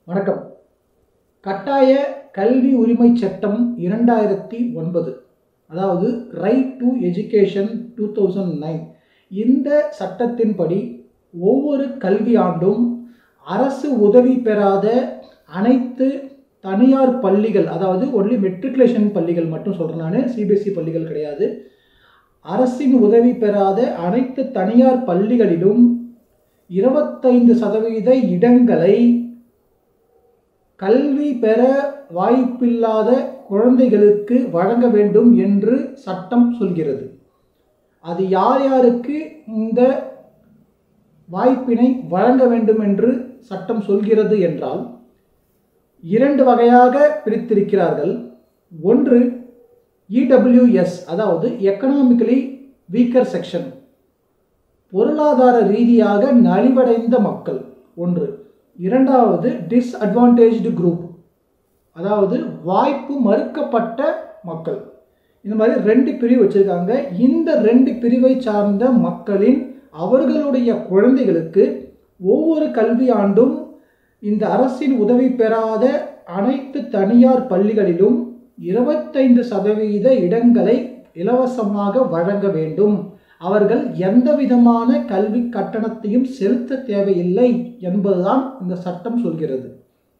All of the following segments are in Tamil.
வணக்கம் கட்டாய கல்வி உரிமை சட்டம் இரண்டாயிரத்தி ஒன்பது அதாவது right to education two thousand nine இந்த சட்டத்தின்படி ஒவ்வொரு கல்வி ஆண்டும் அரசு உதவி பெறாத அனைத்து தனியார் பள்ளிகள் அதாவது ஒன்லி மெட்ரிகுலேஷன் பள்ளிகள் மட்டும் சொல்கிறேன் நான் சிபிஎஸ்சி பள்ளிகள் கிடையாது அரசின் உதவி பெறாத அனைத்து தனியார் பள்ளிகளிலும் இருபத்தைந்து சதவீத இடங்களை கல்வி பெற வாய்ப்பில்லாத குழந்தைகளுக்கு வழங்க வேண்டும் என்று சட்டம் சொல்கிறது அது யார் யாருக்கு இந்த வாய்ப்பினை வழங்க வேண்டும் என்று சட்டம் சொல்கிறது என்றால் இரண்டு வகையாக பிரித்திருக்கிறார்கள் ஒன்று இடபிள்யூஎஸ் அதாவது எக்கனாமிக்கலி வீக்கர் செக்ஷன் பொருளாதார ரீதியாக நலிவடைந்த மக்கள் ஒன்று இரண்டாவது டிஸ்அட்வான்டேஜ்டு குரூப் அதாவது வாய்ப்பு மறுக்கப்பட்ட மக்கள் இந்த மாதிரி ரெண்டு பிரிவு வச்சுருக்காங்க இந்த ரெண்டு பிரிவை சார்ந்த மக்களின் அவர்களுடைய குழந்தைகளுக்கு ஒவ்வொரு கல்வி ஆண்டும் இந்த அரசின் உதவி பெறாத அனைத்து தனியார் பள்ளிகளிலும் இருபத்தைந்து சதவீத இடங்களை இலவசமாக வழங்க வேண்டும் அவர்கள் எந்த விதமான கல்வி கட்டணத்தையும் செலுத்த தேவையில்லை என்பதுதான் இந்த சட்டம் சொல்கிறது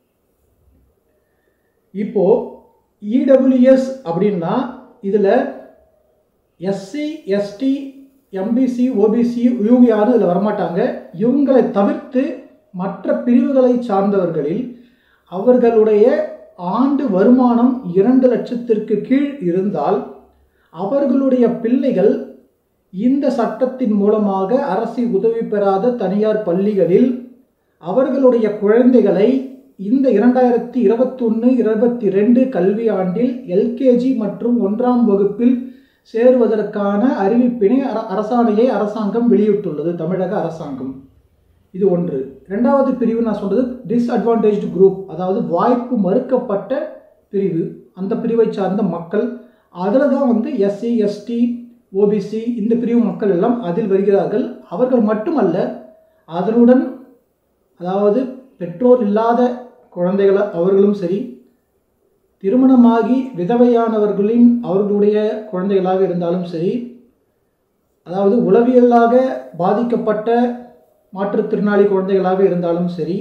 இப்போ இடபிள்யூஎஸ் அப்படின்னா இதில் எஸ்சி எஸ்டி எம்பிசி ஓபிசி இவங்க யாரும் இதில் வரமாட்டாங்க இவங்களை தவிர்த்து மற்ற பிரிவுகளை சார்ந்தவர்களில் அவர்களுடைய ஆண்டு வருமானம் இரண்டு லட்சத்திற்கு கீழ் இருந்தால் அவர்களுடைய பிள்ளைகள் இந்த சட்டத்தின் மூலமாக அரசு உதவி பெறாத தனியார் பள்ளிகளில் அவர்களுடைய குழந்தைகளை இந்த இரண்டாயிரத்தி இருபத்தொன்று இருபத்தி ரெண்டு கல்வி ஆண்டில் எல்கேஜி மற்றும் ஒன்றாம் வகுப்பில் சேருவதற்கான அறிவிப்பினை அரசாணையை அரசாங்கம் வெளியிட்டுள்ளது தமிழக அரசாங்கம் இது ஒன்று ரெண்டாவது பிரிவு நான் சொல்றது டிஸ்அட்வான்டேஜ்டு குரூப் அதாவது வாய்ப்பு மறுக்கப்பட்ட பிரிவு அந்த பிரிவை சார்ந்த மக்கள் அதில் தான் வந்து எஸ்சி எஸ்டி ஓபிசி இந்த பிரிவு மக்கள் எல்லாம் அதில் வருகிறார்கள் அவர்கள் மட்டுமல்ல அதனுடன் அதாவது பெற்றோர் இல்லாத குழந்தைகள் அவர்களும் சரி திருமணமாகி விதவையானவர்களின் அவர்களுடைய குழந்தைகளாக இருந்தாலும் சரி அதாவது உளவியலாக பாதிக்கப்பட்ட மாற்றுத்திறனாளி குழந்தைகளாக இருந்தாலும் சரி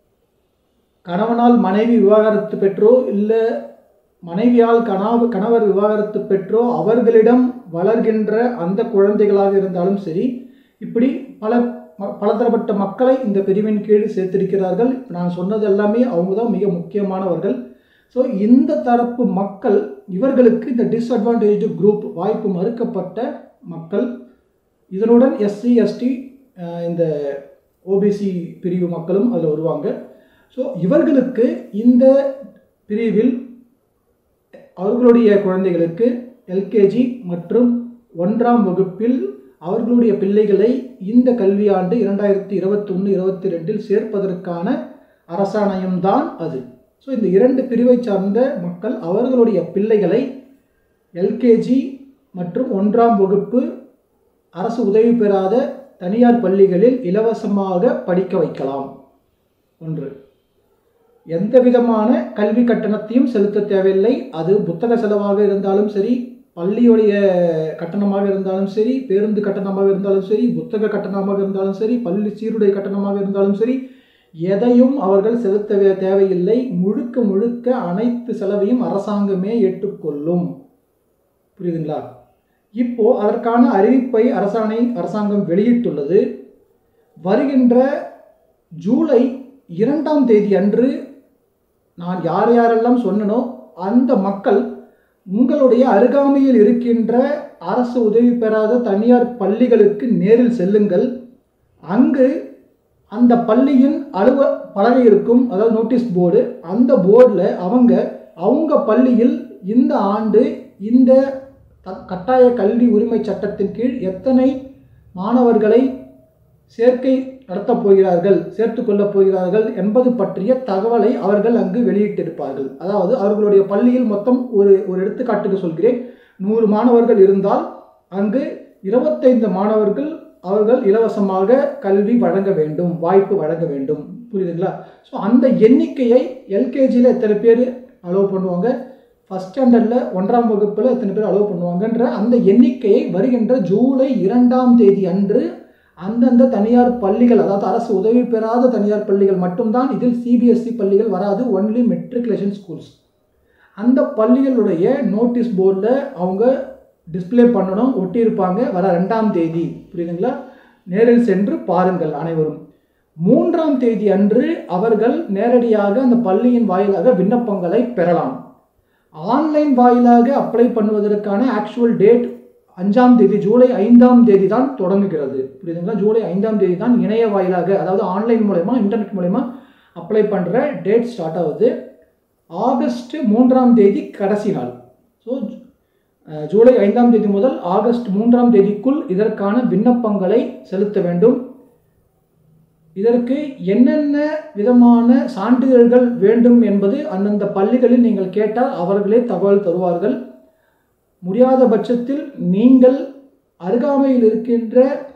கணவனால் மனைவி விவாகரத்து பெற்றோ இல்லை மனைவியால் கணவ கணவர் விவாகரத்து பெற்றோ அவர்களிடம் வளர்கின்ற அந்த குழந்தைகளாக இருந்தாலும் சரி இப்படி பல பலதரப்பட்ட மக்களை இந்த பிரிவின் கீழ் சேர்த்திருக்கிறார்கள் நான் சொன்னது எல்லாமே அவங்க தான் மிக முக்கியமானவர்கள் ஸோ இந்த தரப்பு மக்கள் இவர்களுக்கு இந்த டிஸ்அட்வான்டேஜ்டு குரூப் வாய்ப்பு மறுக்கப்பட்ட மக்கள் இதனுடன் எஸ்சி எஸ்டி இந்த ஓபிசி பிரிவு மக்களும் அதில் வருவாங்க ஸோ இவர்களுக்கு இந்த பிரிவில் அவர்களுடைய குழந்தைகளுக்கு எல்கேஜி மற்றும் ஒன்றாம் வகுப்பில் அவர்களுடைய பிள்ளைகளை இந்த கல்வியாண்டு இரண்டாயிரத்தி இருபத்தொன்று இருபத்தி ரெண்டில் சேர்ப்பதற்கான அரசாணையம்தான் அது ஸோ இந்த இரண்டு பிரிவை சார்ந்த மக்கள் அவர்களுடைய பிள்ளைகளை எல்கேஜி மற்றும் ஒன்றாம் வகுப்பு அரசு உதவி பெறாத தனியார் பள்ளிகளில் இலவசமாக படிக்க வைக்கலாம் ஒன்று எந்த விதமான கல்வி கட்டணத்தையும் செலுத்த தேவையில்லை அது புத்தக செலவாக இருந்தாலும் சரி பள்ளியுடைய கட்டணமாக இருந்தாலும் சரி பேருந்து கட்டணமாக இருந்தாலும் சரி புத்தக கட்டணமாக இருந்தாலும் சரி பள்ளி சீருடை கட்டணமாக இருந்தாலும் சரி எதையும் அவர்கள் செலுத்த தேவையில்லை முழுக்க முழுக்க அனைத்து செலவையும் அரசாங்கமே ஏற்றுக்கொள்ளும் புரியுதுங்களா இப்போ அதற்கான அறிவிப்பை அரசாணை அரசாங்கம் வெளியிட்டுள்ளது வருகின்ற ஜூலை இரண்டாம் தேதி அன்று நான் யார் யாரெல்லாம் சொன்னனோ அந்த மக்கள் உங்களுடைய அருகாமையில் இருக்கின்ற அரசு உதவி பெறாத தனியார் பள்ளிகளுக்கு நேரில் செல்லுங்கள் அங்கு அந்த பள்ளியின் அலுவ பலகை இருக்கும் அதாவது நோட்டீஸ் போர்டு அந்த போர்டில் அவங்க அவங்க பள்ளியில் இந்த ஆண்டு இந்த கட்டாய கல்வி உரிமை சட்டத்தின் கீழ் எத்தனை மாணவர்களை சேர்க்கை நடத்தப் போகிறார்கள் சேர்த்து கொள்ளப் போகிறார்கள் என்பது பற்றிய தகவலை அவர்கள் அங்கு வெளியிட்டிருப்பார்கள் அதாவது அவர்களுடைய பள்ளியில் மொத்தம் ஒரு ஒரு எடுத்துக்காட்டுக்கு சொல்கிறேன் நூறு மாணவர்கள் இருந்தால் அங்கு இருபத்தைந்து மாணவர்கள் அவர்கள் இலவசமாக கல்வி வழங்க வேண்டும் வாய்ப்பு வழங்க வேண்டும் புரியுதுங்களா ஸோ அந்த எண்ணிக்கையை எல்கேஜியில் எத்தனை பேர் அலோவ் பண்ணுவாங்க ஃபஸ்ட் ஸ்டாண்டர்டில் ஒன்றாம் வகுப்பில் எத்தனை பேர் அலோவ் பண்ணுவாங்கன்ற அந்த எண்ணிக்கையை வருகின்ற ஜூலை இரண்டாம் தேதி அன்று அந்தந்த தனியார் பள்ளிகள் அதாவது அரசு உதவி பெறாத தனியார் பள்ளிகள் மட்டும்தான் இதில் சிபிஎஸ்சி பள்ளிகள் வராது ஒன்லி மெட்ரிகுலேஷன் ஸ்கூல்ஸ் அந்த பள்ளிகளுடைய நோட்டீஸ் போர்டில் அவங்க டிஸ்ப்ளே பண்ணணும் ஒட்டியிருப்பாங்க வர ரெண்டாம் தேதி புரியுதுங்களா நேரில் சென்று பாருங்கள் அனைவரும் மூன்றாம் தேதி அன்று அவர்கள் நேரடியாக அந்த பள்ளியின் வாயிலாக விண்ணப்பங்களை பெறலாம் ஆன்லைன் வாயிலாக அப்ளை பண்ணுவதற்கான ஆக்சுவல் டேட் அஞ்சாம் தேதி ஜூலை ஐந்தாம் தேதி தான் தொடங்குகிறது புரியுதுங்களா ஜூலை ஐந்தாம் தேதி தான் இணைய வாயிலாக அதாவது ஆன்லைன் மூலயமா இன்டர்நெட் மூலயமா அப்ளை பண்ணுற டேட் ஸ்டார்ட் ஆகுது ஆகஸ்ட் மூன்றாம் தேதி கடைசி நாள் ஸோ ஜூலை ஐந்தாம் தேதி முதல் ஆகஸ்ட் மூன்றாம் தேதிக்குள் இதற்கான விண்ணப்பங்களை செலுத்த வேண்டும் இதற்கு என்னென்ன விதமான சான்றிதழ்கள் வேண்டும் என்பது அந்தந்த பள்ளிகளில் நீங்கள் கேட்டால் அவர்களே தகவல் தருவார்கள் முடியாத பட்சத்தில் நீங்கள் அருகாமையில் இருக்கின்ற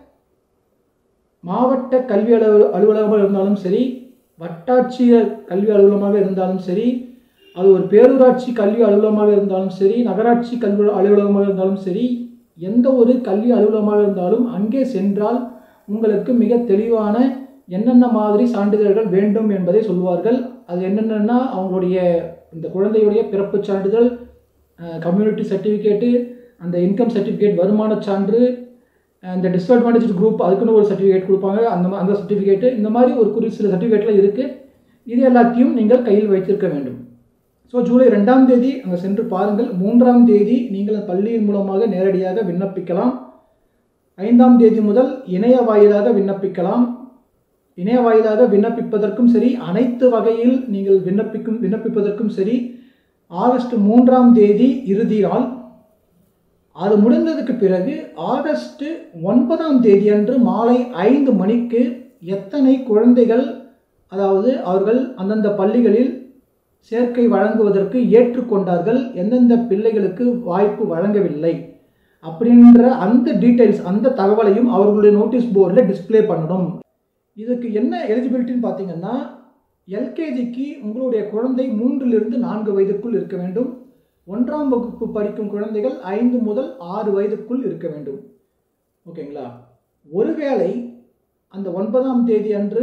மாவட்ட கல்வி அலுவ அலுவலகமாக இருந்தாலும் சரி வட்டாட்சியர் கல்வி அலுவலகமாக இருந்தாலும் சரி அது ஒரு பேரூராட்சி கல்வி அலுவலகமாக இருந்தாலும் சரி நகராட்சி கல்வி அலுவலகமாக இருந்தாலும் சரி எந்த ஒரு கல்வி அலுவலகமாக இருந்தாலும் அங்கே சென்றால் உங்களுக்கு மிக தெளிவான என்னென்ன மாதிரி சான்றிதழ்கள் வேண்டும் என்பதை சொல்வார்கள் அது என்னென்னா அவங்களுடைய இந்த குழந்தையுடைய பிறப்பு சான்றிதழ் கம்யூனிட்டி சர்டிஃபிகேட்டு அந்த இன்கம் சர்டிஃபிகேட் வருமான சான்று அந்த டிஸ்அட்வான்டேஜ் குரூப் அதுக்குன்னு ஒரு சர்டிஃபிகேட் கொடுப்பாங்க அந்த மா- அந்த சர்டிஃபிகேட்டு இந்த மாதிரி ஒரு குறி சில சர்டிஃபிகேட்லாம் இருக்குது இது எல்லாத்தையும் நீங்கள் கையில் வைத்திருக்க வேண்டும் ஸோ ஜூலை ரெண்டாம் தேதி அங்கே சென்று பாருங்கள் மூன்றாம் தேதி நீங்கள் அந்த பள்ளியின் மூலமாக நேரடியாக விண்ணப்பிக்கலாம் ஐந்தாம் தேதி முதல் இணைய வாயிலாக விண்ணப்பிக்கலாம் இணைய வாயிலாக விண்ணப்பிப்பதற்கும் சரி அனைத்து வகையில் நீங்கள் விண்ணப்பிக்கும் விண்ணப்பிப்பதற்கும் சரி ஆகஸ்ட் மூன்றாம் தேதி இறுதி நாள் அது முடிந்ததுக்கு பிறகு ஆகஸ்ட் ஒன்பதாம் தேதி அன்று மாலை ஐந்து மணிக்கு எத்தனை குழந்தைகள் அதாவது அவர்கள் அந்தந்த பள்ளிகளில் சேர்க்கை வழங்குவதற்கு ஏற்றுக்கொண்டார்கள் எந்தெந்த பிள்ளைகளுக்கு வாய்ப்பு வழங்கவில்லை அப்படின்ற அந்த டீட்டெயில்ஸ் அந்த தகவலையும் அவர்களுடைய நோட்டீஸ் போர்டில் டிஸ்ப்ளே பண்ணணும் இதுக்கு என்ன எலிஜிபிலிட்டின்னு பார்த்தீங்கன்னா எல்கேஜிக்கு உங்களுடைய குழந்தை மூன்றிலிருந்து நான்கு வயதுக்குள் இருக்க வேண்டும் ஒன்றாம் வகுப்பு படிக்கும் குழந்தைகள் ஐந்து முதல் ஆறு வயதுக்குள் இருக்க வேண்டும் ஓகேங்களா ஒருவேளை அந்த ஒன்பதாம் தேதி அன்று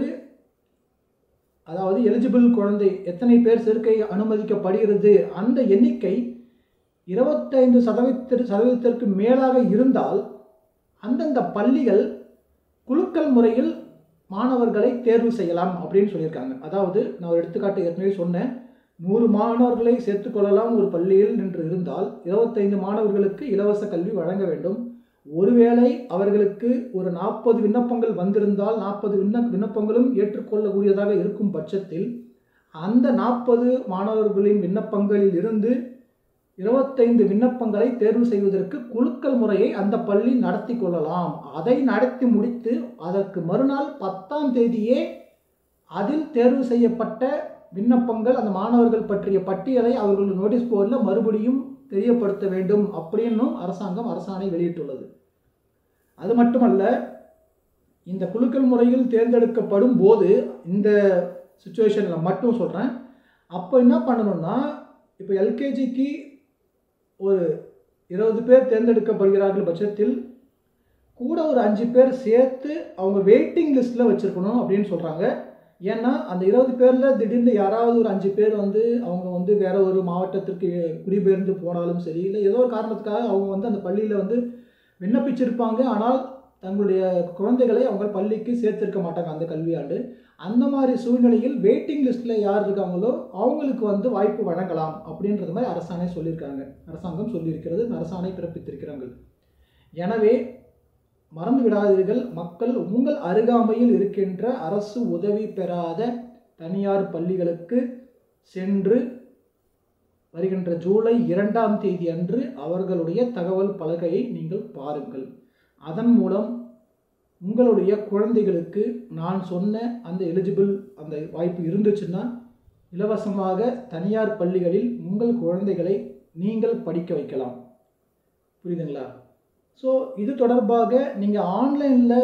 அதாவது எலிஜிபிள் குழந்தை எத்தனை பேர் சேர்க்கை அனுமதிக்கப்படுகிறது அந்த எண்ணிக்கை இருபத்தைந்து சதவீதத்திற்கு சதவீதத்திற்கு மேலாக இருந்தால் அந்தந்த பள்ளிகள் குலுக்கல் முறையில் மாணவர்களை தேர்வு செய்யலாம் அப்படின்னு சொல்லியிருக்காங்க அதாவது நான் ஒரு எடுத்துக்காட்டு ஏற்கனவே சொன்னேன் நூறு மாணவர்களை சேர்த்துக்கொள்ளலாம் ஒரு பள்ளியில் என்று இருந்தால் இருபத்தைந்து மாணவர்களுக்கு இலவச கல்வி வழங்க வேண்டும் ஒருவேளை அவர்களுக்கு ஒரு நாற்பது விண்ணப்பங்கள் வந்திருந்தால் நாற்பது விண்ண விண்ணப்பங்களும் ஏற்றுக்கொள்ளக்கூடியதாக இருக்கும் பட்சத்தில் அந்த நாற்பது மாணவர்களின் விண்ணப்பங்களில் இருந்து இருபத்தைந்து விண்ணப்பங்களை தேர்வு செய்வதற்கு குலுக்கல் முறையை அந்த பள்ளி நடத்தி கொள்ளலாம் அதை நடத்தி முடித்து அதற்கு மறுநாள் பத்தாம் தேதியே அதில் தேர்வு செய்யப்பட்ட விண்ணப்பங்கள் அந்த மாணவர்கள் பற்றிய பட்டியலை அவர்கள் நோட்டீஸ் போர்டில் மறுபடியும் தெரியப்படுத்த வேண்டும் அப்படின்னும் அரசாங்கம் அரசாணை வெளியிட்டுள்ளது அது மட்டுமல்ல இந்த குலுக்கல் முறையில் தேர்ந்தெடுக்கப்படும் போது இந்த சுச்சுவேஷனில் மட்டும் சொல்கிறேன் அப்போ என்ன பண்ணணும்னா இப்போ எல்கேஜிக்கு ஒரு இருபது பேர் தேர்ந்தெடுக்கப்படுகிறார்கள் பட்சத்தில் கூட ஒரு அஞ்சு பேர் சேர்த்து அவங்க வெயிட்டிங் லிஸ்ட்டில் வச்சுருக்கணும் அப்படின்னு சொல்கிறாங்க ஏன்னா அந்த இருபது பேரில் திடீர்னு யாராவது ஒரு அஞ்சு பேர் வந்து அவங்க வந்து வேற ஒரு மாவட்டத்திற்கு குடிபெயர்ந்து போனாலும் சரி இல்லை ஏதோ ஒரு காரணத்துக்காக அவங்க வந்து அந்த பள்ளியில் வந்து விண்ணப்பிச்சிருப்பாங்க ஆனால் தங்களுடைய குழந்தைகளை அவங்க பள்ளிக்கு சேர்த்திருக்க மாட்டாங்க அந்த கல்வியாண்டு அந்த மாதிரி சூழ்நிலையில் வெயிட்டிங் லிஸ்ட்டில் யார் இருக்காங்களோ அவங்களுக்கு வந்து வாய்ப்பு வழங்கலாம் அப்படின்றது மாதிரி அரசாணை சொல்லியிருக்காங்க அரசாங்கம் சொல்லியிருக்கிறது அரசாணை பிறப்பித்திருக்கிறாங்க எனவே மறந்து விடாதீர்கள் மக்கள் உங்கள் அருகாமையில் இருக்கின்ற அரசு உதவி பெறாத தனியார் பள்ளிகளுக்கு சென்று வருகின்ற ஜூலை இரண்டாம் தேதி அன்று அவர்களுடைய தகவல் பலகையை நீங்கள் பாருங்கள் அதன் மூலம் உங்களுடைய குழந்தைகளுக்கு நான் சொன்ன அந்த எலிஜிபிள் அந்த வாய்ப்பு இருந்துச்சுன்னா இலவசமாக தனியார் பள்ளிகளில் உங்கள் குழந்தைகளை நீங்கள் படிக்க வைக்கலாம் புரியுதுங்களா ஸோ இது தொடர்பாக நீங்கள் ஆன்லைனில்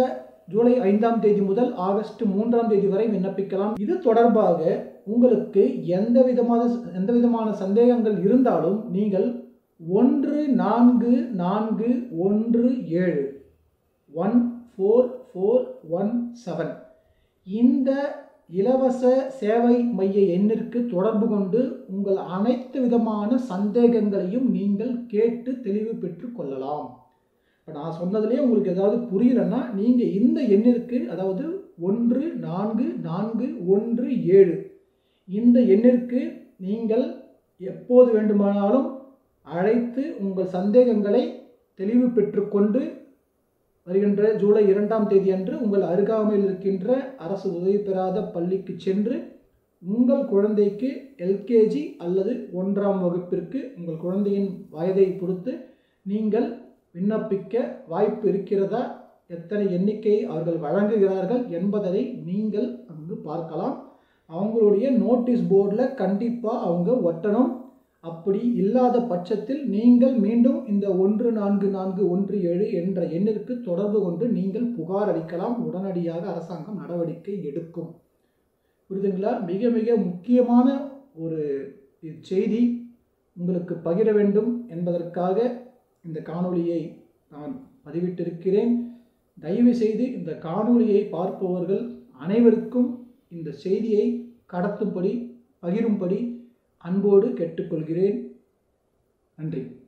ஜூலை ஐந்தாம் தேதி முதல் ஆகஸ்ட் மூன்றாம் தேதி வரை விண்ணப்பிக்கலாம் இது தொடர்பாக உங்களுக்கு எந்த விதமான எந்த விதமான சந்தேகங்கள் இருந்தாலும் நீங்கள் ஒன்று நான்கு நான்கு ஒன்று ஏழு one four four one seven இந்த இலவச சேவை மைய எண்ணிற்கு தொடர்பு கொண்டு உங்கள் அனைத்து விதமான சந்தேகங்களையும் நீங்கள் கேட்டு தெளிவு பெற்று கொள்ளலாம் இப்போ நான் சொன்னதுலேயே உங்களுக்கு ஏதாவது புரியலன்னா நீங்கள் இந்த எண்ணிற்கு அதாவது ஒன்று நான்கு நான்கு ஒன்று ஏழு இந்த எண்ணிற்கு நீங்கள் எப்போது வேண்டுமானாலும் அழைத்து உங்கள் சந்தேகங்களை தெளிவு பெற்றுக்கொண்டு வருகின்ற ஜூலை இரண்டாம் தேதி அன்று உங்கள் அருகாமையில் இருக்கின்ற அரசு உதவி பெறாத பள்ளிக்கு சென்று உங்கள் குழந்தைக்கு எல்கேஜி அல்லது ஒன்றாம் வகுப்பிற்கு உங்கள் குழந்தையின் வயதை பொறுத்து நீங்கள் விண்ணப்பிக்க வாய்ப்பு இருக்கிறதா எத்தனை எண்ணிக்கை அவர்கள் வழங்குகிறார்கள் என்பதை நீங்கள் அங்கு பார்க்கலாம் அவங்களுடைய நோட்டீஸ் போர்டில் கண்டிப்பாக அவங்க ஒட்டணும் அப்படி இல்லாத பட்சத்தில் நீங்கள் மீண்டும் இந்த ஒன்று நான்கு நான்கு ஒன்று ஏழு என்ற எண்ணிற்கு தொடர்பு கொண்டு நீங்கள் புகார் அளிக்கலாம் உடனடியாக அரசாங்கம் நடவடிக்கை எடுக்கும் புரியுதுங்களா மிக மிக முக்கியமான ஒரு செய்தி உங்களுக்கு பகிர வேண்டும் என்பதற்காக இந்த காணொளியை நான் பதிவிட்டிருக்கிறேன் தயவு செய்து இந்த காணொளியை பார்ப்பவர்கள் அனைவருக்கும் இந்த செய்தியை கடத்தும்படி பகிரும்படி அன்போடு கேட்டுக்கொள்கிறேன் நன்றி